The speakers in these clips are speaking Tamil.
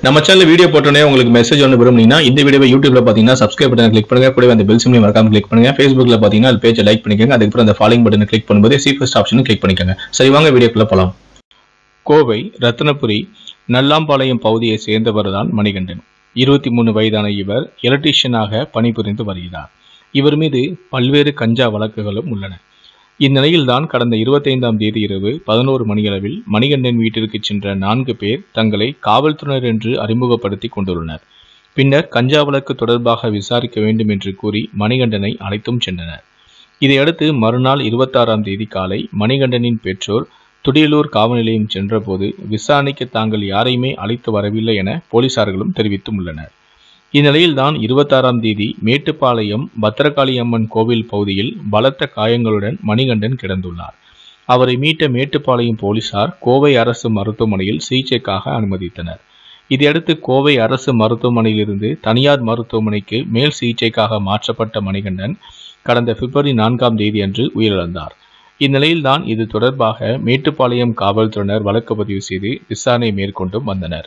நம்ம சேனல் வீடியோ போட்டோன்னே உங்களுக்கு மெசேஜ் ஒன்று விரும்புனீங்கன்னா இந்த வீடியோவை யூடியூப்ல பார்த்தீங்கன்னா சப்ஸ்கிரைப் பட்டன் கிளிக் பண்ணுங்க கூடவே அந்த பெல் சிம்லையும் மறக்காம கிளிக் பண்ணுங்க ஃபேஸ்புக்ல பார்த்தீங்கன்னா அது பேஜை லைக் பண்ணிக்கோங்க அதுக்கப்புறம் அந்த ஃபாலோயிங் பட்டனை கிளிக் பண்ணும்போது சி ஃபர்ஸ்ட் ஆப்ஷனும் கிளிக் பண்ணிக்கோங்க சரி வாங்க வீடியோக்குள்ள போலாம் கோவை ரத்னபுரி நல்லாம்பாளையம் பகுதியை சேர்ந்தவர் தான் மணிகண்டன் இருபத்தி மூணு வயதான இவர் எலக்ட்ரீஷியனாக பணிபுரிந்து வருகிறார் இவர் மீது பல்வேறு கஞ்சா வழக்குகளும் உள்ளன இந்நிலையில்தான் கடந்த இருபத்தைந்தாம் தேதி இரவு பதினோரு மணியளவில் மணிகண்டன் வீட்டிற்கு சென்ற நான்கு பேர் தங்களை காவல்துறையினர் என்று அறிமுகப்படுத்தி கொண்டுள்ளனர் பின்னர் கஞ்சா வழக்கு தொடர்பாக விசாரிக்க வேண்டும் என்று கூறி மணிகண்டனை அழைத்தும் சென்றனர் இதையடுத்து மறுநாள் இருபத்தாறாம் தேதி காலை மணிகண்டனின் பெற்றோர் துடியலூர் காவல் நிலையம் சென்றபோது விசாரணைக்கு தாங்கள் யாரையுமே அழைத்து வரவில்லை என போலீசார்களும் தெரிவித்தும் உள்ளனர் இந்நிலையில்தான் இருபத்தாறாம் தேதி மேட்டுப்பாளையம் பத்திரகாளி அம்மன் கோவில் பகுதியில் பலத்த காயங்களுடன் மணிகண்டன் கிடந்துள்ளார் அவரை மீட்ட மேட்டுப்பாளையம் போலீசார் கோவை அரசு மருத்துவமனையில் சிகிச்சைக்காக அனுமதித்தனர் இதையடுத்து கோவை அரசு மருத்துவமனையிலிருந்து தனியார் மருத்துவமனைக்கு மேல் சிகிச்சைக்காக மாற்றப்பட்ட மணிகண்டன் கடந்த பிப்ரவரி நான்காம் தேதி அன்று உயிரிழந்தார் இந்நிலையில்தான் இது தொடர்பாக மேட்டுப்பாளையம் காவல்துறையினர் வழக்கு பதிவு செய்து விசாரணை மேற்கொண்டும் வந்தனர்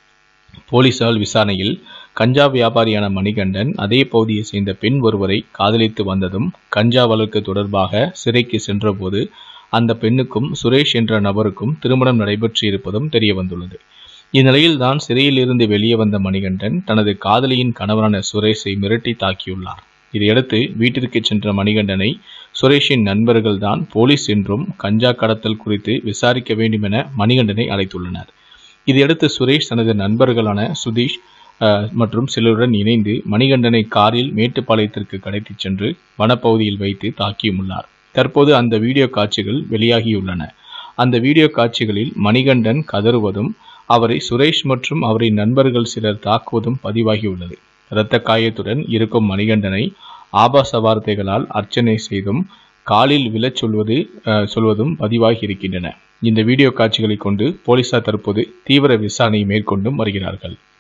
போலீசார் விசாரணையில் கஞ்சா வியாபாரியான மணிகண்டன் அதே பகுதியை சேர்ந்த பெண் ஒருவரை காதலித்து வந்ததும் கஞ்சா வழக்கு தொடர்பாக சிறைக்கு சென்றபோது அந்த பெண்ணுக்கும் சுரேஷ் என்ற நபருக்கும் திருமணம் நடைபெற்று இருப்பதும் தெரிய வந்துள்ளது இந்நிலையில் தான் சிறையில் இருந்து வெளியே வந்த மணிகண்டன் தனது காதலியின் கணவரான சுரேஷை மிரட்டி தாக்கியுள்ளார் இதையடுத்து வீட்டிற்கு சென்ற மணிகண்டனை சுரேஷின் நண்பர்கள் தான் போலீஸ் என்றும் கஞ்சா கடத்தல் குறித்து விசாரிக்க வேண்டும் என மணிகண்டனை அழைத்துள்ளனர் இதையடுத்து சுரேஷ் தனது நண்பர்களான சுதீஷ் அஹ், மற்றும் சிலருடன் இணைந்து மணிகண்டனை காரில் மேட்டுப்பாளையத்திற்கு கடத்திச் சென்று வனப்பகுதியில் வைத்து தாக்கியுள்ளார் தற்போது அந்த வீடியோ காட்சிகள் வெளியாகியுள்ளன அந்த வீடியோ காட்சிகளில் மணிகண்டன் கதறுவதும் அவரை சுரேஷ் மற்றும் அவரின் நண்பர்கள் சிலர் தாக்குவதும் பதிவாகியுள்ளது இரத்த காயத்துடன் இருக்கும் மணிகண்டனை ஆபாச வார்த்தைகளால் அர்ச்சனை செய்தும் காலில் விழச் சொல்வது அஹ், சொல்வதும் பதிவாகி இருக்கின்றன இந்த வீடியோ காட்சிகளை கொண்டு போலீசார் தற்போது தீவிர விசாரணை மேற்கொண்டும் வருகிறார்கள்